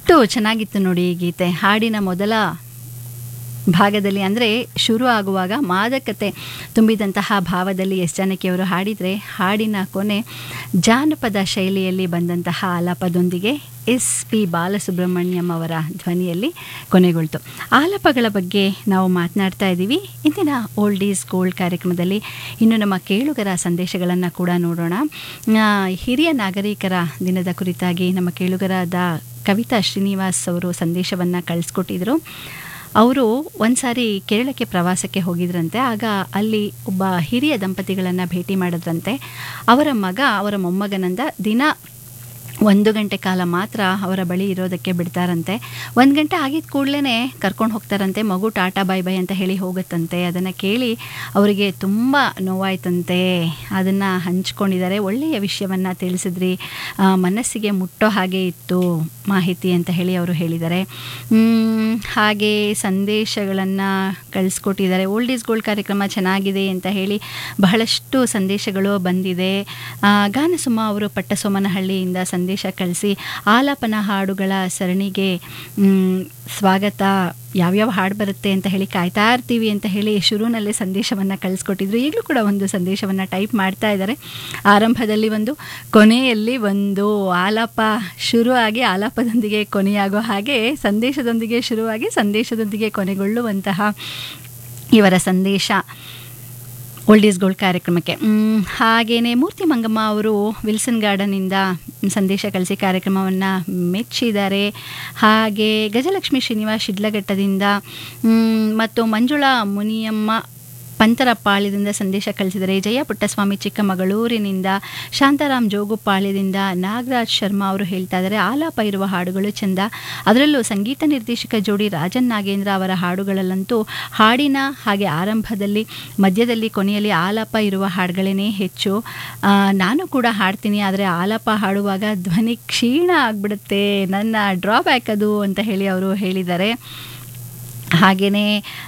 ಎಷ್ಟು ಚೆನ್ನಾಗಿತ್ತು ನೋಡಿ ಈ ಗೀತೆ ಹಾಡಿನ ಮೊದಲ ಭಾಗದಲ್ಲಿ ಅಂದರೆ ಶುರು ಆಗುವಾಗ ಮಾದಕತೆ ತುಂಬಿದಂತಹ ಭಾವದಲ್ಲಿ ಎಸ್ ಜಾನಕಿಯವರು ಹಾಡಿದರೆ ಹಾಡಿನ ಕೊನೆ ಜಾನಪದ ಶೈಲಿಯಲ್ಲಿ ಬಂದಂತಹ ಆಲಾಪದೊಂದಿಗೆ ಎಸ್ ಪಿ ಬಾಲಸುಬ್ರಹ್ಮಣ್ಯಂ ಅವರ ಧ್ವನಿಯಲ್ಲಿ ಕೊನೆಗೊಳ್ತು ಆಲಾಪಗಳ ಬಗ್ಗೆ ನಾವು ಮಾತನಾಡ್ತಾ ಇದ್ದೀವಿ ಇಂದಿನ ಓಲ್ಡ್ ಈಸ್ ಗೋಲ್ಡ್ ಕಾರ್ಯಕ್ರಮದಲ್ಲಿ ಇನ್ನು ನಮ್ಮ ಕೇಳುಗರ ಸಂದೇಶಗಳನ್ನು ಕೂಡ ನೋಡೋಣ ಆ, ಹಿರಿಯ ನಾಗರಿಕರ ದಿನದ ಕುರಿತಾಗಿ ನಮ್ಮ ಕೇಳುಗರಾದ ಕವಿತಾ ಶ್ರೀನಿವಾಸ್ ಅವರು ಸಂದೇಶವನ್ನು ಕಳಿಸ್ಕೊಟ್ಟಿದ್ರು ಅವರು ಒಂದ್ಸಾರಿ ಕೇರಳಕ್ಕೆ ಪ್ರವಾಸಕ್ಕೆ ಹೋಗಿದ್ರಂತೆ ಆಗ ಅಲ್ಲಿ ಒಬ್ಬ ಹಿರಿಯ ದಂಪತಿಗಳನ್ನು ಭೇಟಿ ಮಾಡಿದ್ರಂತೆ ಅವರ ಮಗ ಅವರ ಮೊಮ್ಮಗನಿಂದ ದಿನ ಒಂದು ಗಂಟೆ ಕಾಲ ಮಾತ್ರ ಅವರ ಬಳಿ ಇರೋದಕ್ಕೆ ಬಿಡ್ತಾರಂತೆ ಒಂದು ಗಂಟೆ ಆಗಿದ ಕೂಡಲೇ ಕರ್ಕೊಂಡು ಹೋಗ್ತಾರಂತೆ ಮಗು ಟಾಟಾ ಬಾಯ್ ಬಾಯ್ ಅಂತ ಹೇಳಿ ಹೋಗುತ್ತಂತೆ ಅದನ್ನು ಕೇಳಿ ಅವರಿಗೆ ತುಂಬ ನೋವಾಯ್ತಂತೆ ಅದನ್ನು ಹಂಚ್ಕೊಂಡಿದ್ದಾರೆ ಒಳ್ಳೆಯ ವಿಷಯವನ್ನು ತಿಳಿಸಿದ್ರಿ ಆ, ಮನಸ್ಸಿಗೆ ಮುಟ್ಟೋ ಹಾಗೆ ಇತ್ತು ಮಾಹಿತಿ ಅಂತ ಹೇಳಿ ಅವರು ಹೇಳಿದ್ದಾರೆ ಮ್, ಹಾಗೆ ಸಂದೇಶಗಳನ್ನು ಕಳಿಸ್ಕೊಟ್ಟಿದ್ದಾರೆ ಓಲ್ಡ್ ಈಸ್ ಗೋಲ್ಡ್ ಕಾರ್ಯಕ್ರಮ ಚೆನ್ನಾಗಿದೆ ಅಂತ ಹೇಳಿ ಬಹಳಷ್ಟು ಸಂದೇಶಗಳು ಬಂದಿದೆ ಆ, ಗಾನಸುಮ ಅವರು ಪಟ್ಟಸೋಮನಹಳ್ಳಿಯಿಂದ ಸಂದೇಶ ಕಳಿಸಿ ಆಲಾಪನ ಹಾಡುಗಳ ಸರಣಿಗೆ ಮ್, ಸ್ವಾಗತ ಯಾವ್ಯಾವ ಹಾಡು ಬರುತ್ತೆ ಅಂತ ಹೇಳಿ ಕಾಯ್ತಾ ಇರ್ತೀವಿ ಅಂತ ಹೇಳಿ ಶುರುನಲ್ಲೇ ಸಂದೇಶವನ್ನು ಕಳಿಸ್ಕೊಟ್ಟಿದ್ರು ಈಗಲೂ ಕೂಡ ಒಂದು ಸಂದೇಶವನ್ನು ಟೈಪ್ ಮಾಡ್ತಾ ಇದ್ದಾರೆ ಆರಂಭದಲ್ಲಿ ಒಂದು ಕೊನೆಯಲ್ಲಿ ಒಂದು ಆಲಾಪ ಶುರು ಆಗಿ ಆಲಾಪದೊಂದಿಗೆ ಕೊನೆಯಾಗೋ ಹಾಗೆ ಸಂದೇಶದೊಂದಿಗೆ ಶುರುವಾಗಿ ಸಂದೇಶದೊಂದಿಗೆ ಕೊನೆಗೊಳ್ಳುವಂತಹ ಇವರ ಸಂದೇಶ ಓಲ್ಡ್ ಈಸ್ ಗೋಲ್ಡ್ ಕಾರ್ಯಕ್ರಮಕ್ಕೆ ಮ್, ಹಾಗೇನೆ ಮೂರ್ತಿ ಮಂಗಮ್ಮ ಅವರು ವಿಲ್ಸನ್ ಗಾರ್ಡನಿಂದ ಸಂದೇಶ ಕಳಿಸಿ ಕಾರ್ಯಕ್ರಮವನ್ನು ಮೆಚ್ಚಿದ್ದಾರೆ ಹಾಗೆ ಗಜಲಕ್ಷ್ಮಿ ಶ್ರೀನಿವಾಸ್ ಶಿಡ್ಲಘಟ್ಟದಿಂದ ಮ್, ಮತ್ತು ಮಂಜುಳಾ ಮುನಿಯಮ್ಮ ಪಂತರಪಾಳ್ಯದಿಂದ ಸಂದೇಶ ಕಳಿಸಿದರೆ ಜಯ ಪುಟ್ಟಸ್ವಾಮಿ ಚಿಕ್ಕಮಗಳೂರಿನಿಂದ ಶಾಂತಾರಾಮ್ ಜೋಗುಪಾಳ್ಯದಿಂದ ನಾಗರಾಜ್ ಶರ್ಮಾ ಅವರು ಹೇಳ್ತಾ ಇದ್ದಾರೆ ಆಲಾಪ ಇರುವ ಹಾಡುಗಳು ಚೆಂದ ಅದರಲ್ಲೂ ಸಂಗೀತ ನಿರ್ದೇಶಕ ಜೋಡಿ ರಾಜನ್ ನಾಗೇಂದ್ರ ಅವರ ಹಾಡುಗಳಲ್ಲಂತೂ ಹಾಡಿನ ಹಾಗೆ ಆರಂಭದಲ್ಲಿ ಮಧ್ಯದಲ್ಲಿ ಕೊನೆಯಲ್ಲಿ ಆಲಾಪ ಇರುವ ಹಾಡುಗಳೇ ಹೆಚ್ಚು ಆ, ನಾನು ಕೂಡ ಹಾಡ್ತೀನಿ ಆದರೆ ಆಲಾಪ ಹಾಡುವಾಗ ಧ್ವನಿ ಕ್ಷೀಣ ಆಗಿಬಿಡುತ್ತೆ ನನ್ನ ಡ್ರಾಬ್ಯಾಕ್ ಅದು ಅಂತ ಹೇಳಿ ಅವರು ಹೇಳಿದ್ದಾರೆ ಹಾಗೆಯೇ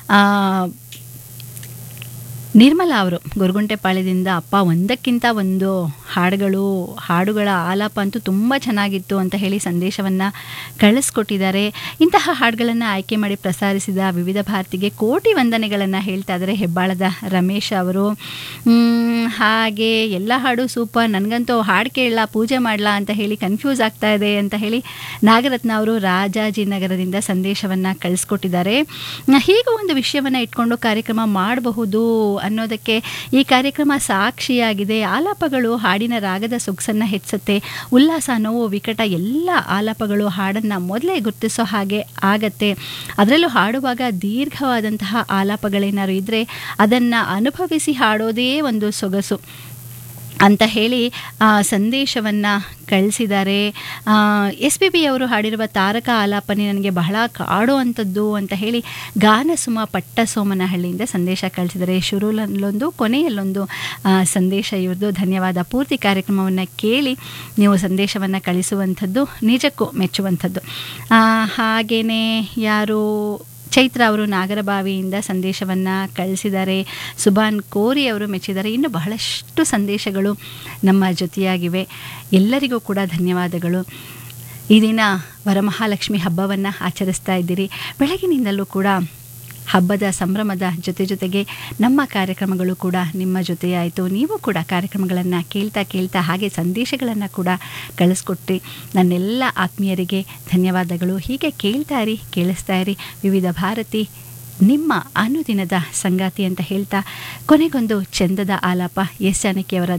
ನಿರ್ಮಲಾ ಅವರು ಗೊರಗುಂಟೆಪಾಳ್ಯದಿಂದ ಅಪ್ಪ ಒಂದಕ್ಕಿಂತ ಒಂದು ಹಾಡುಗಳು ಹಾಡುಗಳ ಆಲಾಪ ಅಂತೂ ತುಂಬ ಚೆನ್ನಾಗಿತ್ತು ಅಂತ ಹೇಳಿ ಸಂದೇಶವನ್ನು ಕಳಿಸ್ಕೊಟ್ಟಿದ್ದಾರೆ ಇಂತಹ ಹಾಡುಗಳನ್ನು ಆಯ್ಕೆ ಮಾಡಿ ಪ್ರಸಾರಿಸಿದ ವಿವಿಧ ಭಾರತಿಗೆ ಕೋಟಿ ವಂದನೆಗಳನ್ನು ಹೇಳ್ತಾ ಇದ್ದಾರೆ ಹೆಬ್ಬಾಳದ ರಮೇಶ್ ಅವರು ಮ್, ಹಾಗೆ ಎಲ್ಲ ಹಾಡು ಸೂಪರ್ ನನಗಂತೂ ಹಾಡು ಕೇಳಲ್ಲ ಪೂಜೆ ಮಾಡಲಾ ಅಂತ ಹೇಳಿ ಕನ್ಫ್ಯೂಸ್ ಆಗ್ತಾ ಇದೆ ಅಂತ ಹೇಳಿ ನಾಗರತ್ನ ಅವರು ರಾಜಾಜಿನಗರದಿಂದ ಸಂದೇಶವನ್ನು ಕಳಿಸ್ಕೊಟ್ಟಿದ್ದಾರೆ ಹೀಗೆ ಒಂದು ವಿಷಯವನ್ನು ಇಟ್ಕೊಂಡು ಕಾರ್ಯಕ್ರಮ ಮಾಡಬಹುದು ಅನ್ನೋದಕ್ಕೆ ಈ ಕಾರ್ಯಕ್ರಮ ಸಾಕ್ಷಿಯಾಗಿದೆ ಆಲಾಪಗಳು ಹಾಡಿನ ರಾಗದ ಸೊಗಸನ್ನು ಹೆಚ್ಚುತ್ತೆ ಉಲ್ಲಾಸ ನೋವು ವಿಕಟ ಎಲ್ಲ ಆಲಾಪಗಳು ಹಾಡನ್ನು ಮೊದಲೇ ಗುರ್ತಿಸೋ ಹಾಗೆ ಆಗತ್ತೆ ಅದರಲ್ಲೂ ಹಾಡುವಾಗ ದೀರ್ಘವಾದಂತಹ ಆಲಾಪಗಳೇನಾದ್ರು ಇದ್ದರೆ ಅದನ್ನು ಅನುಭವಿಸಿ ಹಾಡೋದೇ ಒಂದು ಸೊಗಸು ಅಂತ ಹೇಳಿ ಸಂದೇಶವನ್ನು ಕಳಿಸಿದ್ದಾರೆ ಎಸ್ ಪಿ ಬಿ ಅವರು ಹಾಡಿರುವ ತಾರಕ ಆಲಾಪನೆ ನನಗೆ ಬಹಳ ಕಾಡುವಂಥದ್ದು ಅಂತ ಹೇಳಿ ಗಾನಸುಮ ಪಟ್ಟಸೋಮನಹಳ್ಳಿಯಿಂದ ಸಂದೇಶ ಕಳಿಸಿದ್ದಾರೆ ಶುರುಲಲ್ಲೊಂದು ಕೊನೆಯಲ್ಲೊಂದು ಆ, ಸಂದೇಶ ಇವ್ರದ್ದು ಧನ್ಯವಾದ ಪೂರ್ತಿ ಕಾರ್ಯಕ್ರಮವನ್ನು ಕೇಳಿ ನೀವು ಸಂದೇಶವನ್ನು ಕಳಿಸುವಂಥದ್ದು ನಿಜಕ್ಕೂ ಮೆಚ್ಚುವಂಥದ್ದು ಹಾಗೆಯೇ ಯಾರು ಚೈತ್ರ ಅವರು ನಾಗರಬಾವಿಯಿಂದ ಸಂದೇಶವನ್ನು ಕಳಿಸಿದ್ದಾರೆ ಸುಬಾನ್ ಕೋರಿ ಅವರು ಮೆಚ್ಚಿದ್ದಾರೆ ಇನ್ನು ಬಹಳಷ್ಟು ಸಂದೇಶಗಳು ನಮ್ಮ ಜೊತೆಯಾಗಿವೆ ಎಲ್ಲರಿಗೂ ಕೂಡ ಧನ್ಯವಾದಗಳು ಈ ದಿನ ವರಮಹಾಲಕ್ಷ್ಮಿ ಹಬ್ಬವನ್ನು ಆಚರಿಸ್ತಾ ಇದ್ದೀರಿ ಬೆಳಗಿನಿಂದಲೂ ಕೂಡ ಹಬ್ಬದ ಸಂಭ್ರಮದ ಜೊತೆ ಜೊತೆಗೆ ನಮ್ಮ ಕಾರ್ಯಕ್ರಮಗಳು ಕೂಡ ನಿಮ್ಮ ಜೊತೆಯಾಯಿತು ನೀವು ಕೂಡ ಕಾರ್ಯಕ್ರಮಗಳನ್ನು ಕೇಳ್ತಾ ಕೇಳ್ತಾ ಹಾಗೆ ಸಂದೇಶಗಳನ್ನು ಕೂಡ ಕಳಿಸ್ಕೊಟ್ಟು ನನ್ನೆಲ್ಲ ಆತ್ಮೀಯರಿಗೆ ಧನ್ಯವಾದಗಳು ಹೀಗೆ ಕೇಳ್ತಾ ಇರಿ ಕೇಳಿಸ್ತಾ ಇರಿ ವಿವಿಧ ಭಾರತಿ ನಿಮ್ಮ ಅನುದಿನದ ಸಂಗಾತಿ ಅಂತ ಹೇಳ್ತಾ ಕೊನೆಗೊಂದು ಚಂದದ ಆಲಾಪ ಎಸ್ ಜಾನಕಿಯವರ